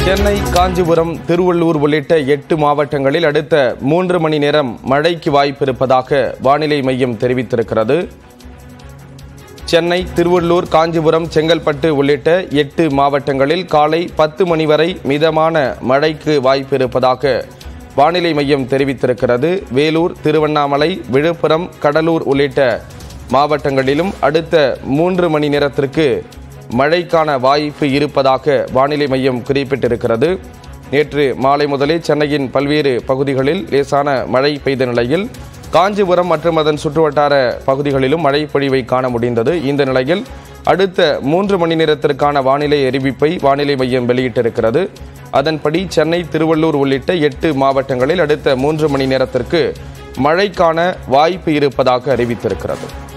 சென்னை காஞ்சிபுரம் திருவள்ளூர் உள்ளிட்ட எட்டு மாவட்டங்களில் அடுத்த மூன்று மணி நேரம் மழைக்கு வாய்ப்பு இருப்பதாக வானிலை மையம் தெரிவித்திருக்கிறது சென்னை திருவள்ளூர் காஞ்சிபுரம் செங்கல்பட்டு உள்ளிட்ட எட்டு மாவட்டங்களில் காலை பத்து மணி வரை மிதமான மழைக்கு வாய்ப்பு இருப்பதாக வானிலை மையம் தெரிவித்திருக்கிறது வேலூர் திருவண்ணாமலை விழுப்புரம் கடலூர் உள்ளிட்ட மாவட்டங்களிலும் அடுத்த மூன்று மணி நேரத்திற்கு மழைக்கான வாய்ப்பு இருப்பதாக வானிலை மையம் குறிப்பிட்டிருக்கிறது நேற்று மாலை முதலே சென்னையின் பல்வேறு பகுதிகளில் லேசான மழை பெய்த நிலையில் காஞ்சிபுரம் மற்றும் அதன் சுற்றுவட்டார பகுதிகளிலும் மழை பொழிவை காண முடிந்தது இந்த நிலையில் அடுத்த மூன்று மணி நேரத்திற்கான வானிலை அறிவிப்பை வானிலை மையம் வெளியிட்டிருக்கிறது அதன்படி சென்னை திருவள்ளூர் உள்ளிட்ட எட்டு மாவட்டங்களில் அடுத்த மூன்று மணி நேரத்திற்கு மழைக்கான வாய்ப்பு இருப்பதாக அறிவித்திருக்கிறது